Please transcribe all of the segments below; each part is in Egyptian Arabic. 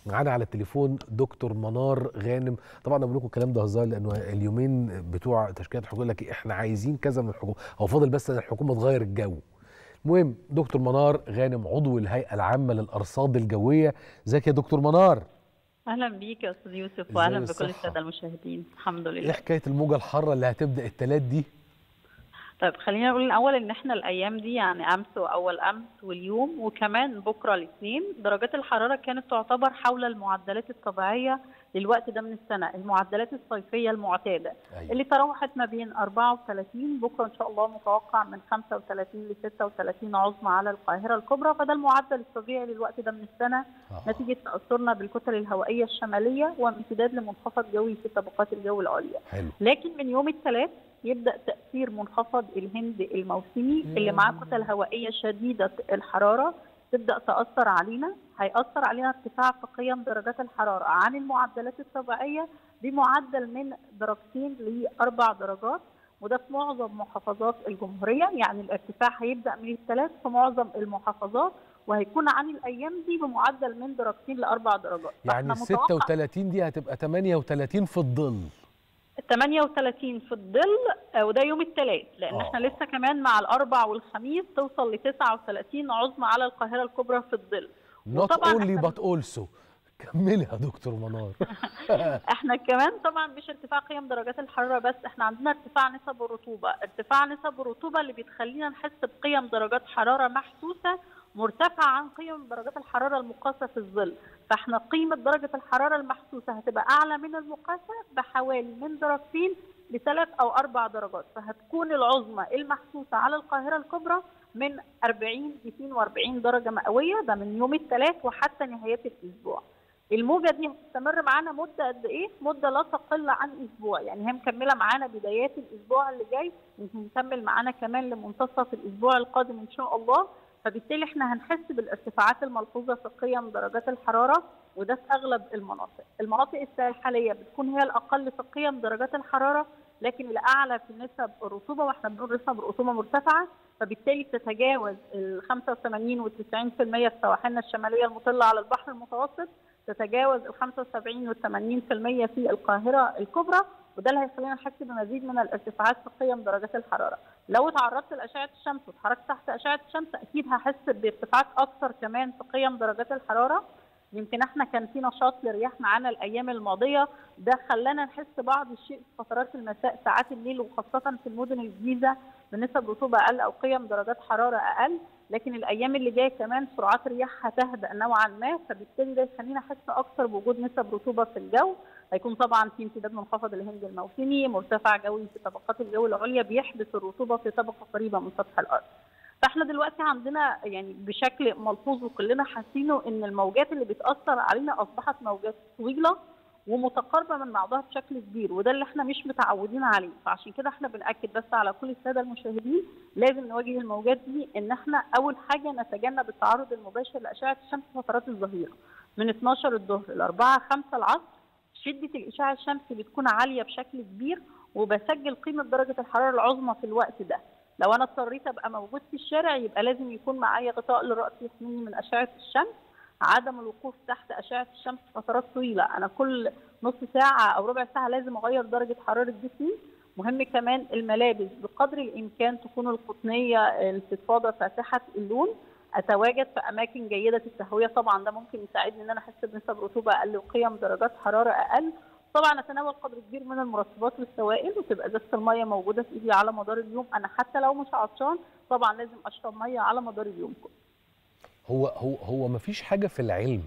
معانا على التليفون دكتور منار غانم طبعا انا بقول لكم الكلام ده هزار لانه اليومين بتوع تشكيلات الحكومه لك احنا عايزين كذا من الحكومه هو فاضل بس ان الحكومه تغير الجو المهم دكتور منار غانم عضو الهيئه العامه للارصاد الجويه ازيك يا دكتور منار اهلا بيك يا استاذ يوسف ازاي واهلا بكل الصحة؟ الساده المشاهدين الحمد ايه لله حكايه الموجه الحاره اللي هتبدا التلات دي طيب خلينا نقول الاول ان احنا الايام دي يعني امس واول امس واليوم وكمان بكره الاثنين درجات الحراره كانت تعتبر حول المعدلات الطبيعيه للوقت ده من السنه المعدلات الصيفيه المعتاده أيوة. اللي تراوحت ما بين 34 بكره ان شاء الله متوقع من 35 ل 36 عظمى على القاهره الكبرى فده المعدل الطبيعي للوقت ده من السنه آه. نتيجه تاثرنا بالكتل الهوائيه الشماليه وامتداد لمنخفض جوي في طبقات الجو العليا حلو لكن من يوم الثلاث يبدا تاثير منخفض الهند الموسمي اللي معاه كتل هوائيه شديده الحراره تبدا تاثر علينا هياثر علينا ارتفاع في قيم درجات الحراره عن المعدلات الطبيعيه بمعدل من درجتين لاربع درجات وده في معظم محافظات الجمهوريه يعني الارتفاع هيبدا من الثلاث في معظم المحافظات وهيكون عن الايام دي بمعدل من درجتين لاربع درجات يعني ال فإحنا متوقع 36 دي هتبقى 38 في الظل 38 في الظل آه، وده يوم الثلاث لان آه. احنا لسه كمان مع الاربع والخميس توصل ل 39 عظمى على القاهره الكبرى في الظل not وطبعاً only إحنا- but also كملي يا دكتور منار احنا كمان طبعا مش ارتفاع قيم درجات الحراره بس احنا عندنا ارتفاع نسب الرطوبه ارتفاع نسب الرطوبه اللي بتخلينا نحس بقيم درجات حراره محسوسه مرتفعه عن قيم درجات الحراره المقاسه في الظل فاحنا قيمه درجه الحراره المحسوسه هتبقى اعلى من المقاسه بحوالي من درجتين لثلاث او اربع درجات فهتكون العظمى المحسوسه على القاهره الكبرى من 40 ل 42 درجه مئويه ده من يوم الثلاث وحتى نهايه الاسبوع الموجه دي هتستمر معانا مده قد ايه؟ مده لا تقل عن اسبوع، يعني هي مكمله معانا بدايات الاسبوع اللي جاي وهنكمل معانا كمان لمنتصف الاسبوع القادم ان شاء الله، فبالتالي احنا هنحس بالارتفاعات الملحوظه في قيم درجات الحراره وده في اغلب المناطق، المناطق الساحليه بتكون هي الاقل في قيم درجات الحراره لكن الاعلى في نسب الرطوبه واحنا بنقول نسب الرطوبه مرتفعه فبالتالي بتتجاوز ال 85 وال 90% في سواحلنا الشماليه المطله على البحر المتوسط تتجاوز ال 75 وال 80% في القاهره الكبرى وده اللي هيخلينا نحس بمزيد من الارتفاعات في قيم درجات الحراره. لو اتعرضت لاشعه الشمس واتحركت تحت اشعه الشمس اكيد هحس بارتفاعات اكثر كمان في قيم درجات الحراره. يمكن احنا كان في نشاط للرياح معانا الايام الماضيه ده خلانا نحس بعض الشيء في فترات المساء ساعات الليل وخاصه في المدن الجيزه بنسب رطوبه اقل او قيم درجات حراره اقل لكن الايام اللي جايه كمان سرعات الرياح هتهدأ نوعا ما فبالتالي ده يخلينا احس اكثر بوجود نسب رطوبه في الجو هيكون طبعا في امتداد منخفض الهند الموسمي مرتفع جوي في طبقات الجو العليا بيحبس الرطوبه في طبقه قريبه من سطح الارض فاحنا دلوقتي عندنا يعني بشكل ملحوظ وكلنا حاسينه ان الموجات اللي بتاثر علينا اصبحت موجات طويله ومتقاربه من بعضها بشكل كبير وده اللي احنا مش متعودين عليه فعشان كده احنا بناكد بس على كل الساده المشاهدين لازم نواجه الموجات دي ان احنا اول حاجه نتجنب التعرض المباشر لاشعه الشمس في فترات الظهيره من 12 الظهر ل 4 5 العصر شده الاشعه الشمسي بتكون عاليه بشكل كبير وبسجل قيمه درجه الحراره العظمى في الوقت ده لو انا اضطريت ابقى موجود في الشارع يبقى لازم يكون معايا غطاء للراس يحميني من اشعه الشمس عدم الوقوف تحت اشعه الشمس فترات طويله انا كل نص ساعه او ربع ساعه لازم اغير درجه حراره جسمي مهم كمان الملابس بقدر الامكان تكون القطنيه الفضفاضه فاتحه اللون اتواجد في اماكن جيده التهويه طبعا ده ممكن يساعدني ان انا احس بنسب رطوبه اقل وقيم درجات حراره اقل طبعا اتناول قدر كبير من المرطبات والسوائل وتبقى ازازه الميه موجوده في ايدي على مدار اليوم انا حتى لو مش عطشان طبعا لازم اشرب ميه على مدار اليوم كله هو هو هو ما فيش حاجه في العلم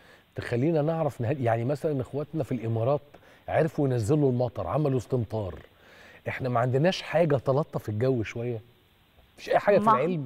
تخلينا نعرف نهد... يعني مثلا اخواتنا في الامارات عرفوا ينزلوا المطر عملوا استمطار احنا ما عندناش حاجه تلطف الجو شويه مفيش اي حاجه في ما- العلم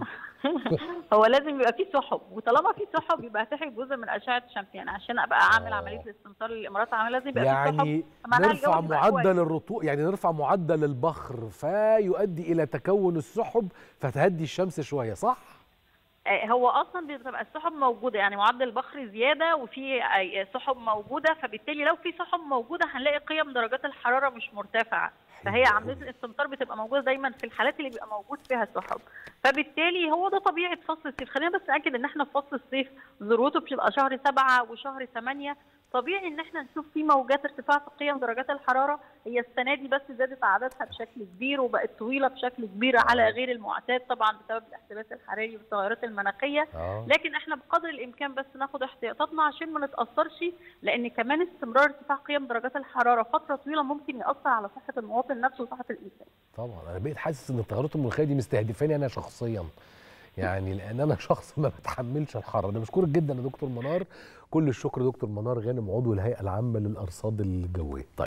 هو لازم يبقى فيه سحب وطالما في سحب يبقى هتحرق جزء من اشعه الشمس يعني عشان ابقى اعمل آه. عمليه الاستمطار اللي الامارات عامله لازم يبقى في يعني سحب معناها الجو نرفع بيبقى معدل الرطوبه يعني نرفع معدل البخر فيؤدي الى تكون السحب فتهدي الشمس شويه صح آه، هو اصلا بتبقى السحب موجوده يعني معدل البخر زياده وفي آه، سحب موجوده فبالتالي لو في سحب موجوده هنلاقي قيم درجات الحراره مش مرتفعه فهي حلو عمليه أوي. الاستمطار بتبقى موجوده دايما في الحالات اللي بيبقى موجود فيها سحب فبالتالي هو ده طبيعه فصل الصيف خلينا بس ناكد ان احنا في فصل الصيف ذروته بتبقى شهر سبعة وشهر ثمانية طبيعي ان احنا نشوف في موجات ارتفاع في قيم درجات الحراره هي السنه دي بس زادت عددها بشكل كبير وبقت طويله بشكل كبير على غير المعتاد طبعا بسبب الاحتباس الحراري والتغيرات المناخيه اه لكن احنا بقدر الامكان بس ناخد احتياطاتنا عشان ما نتاثرش لان كمان استمرار ارتفاع قيم درجات الحراره فتره طويله ممكن ياثر على صحه المواطن نفسه وصحه الانسان طبعا انا بقيت حاسس ان التغيرات المناخيه دي مستهدفاني انا شخصيا يعني لان انا شخص ما بتحملش الحر انا بشكرك جدا يا دكتور منار كل الشكر دكتور منار غانم عضو الهيئه العامه للارصاد الجويه طيب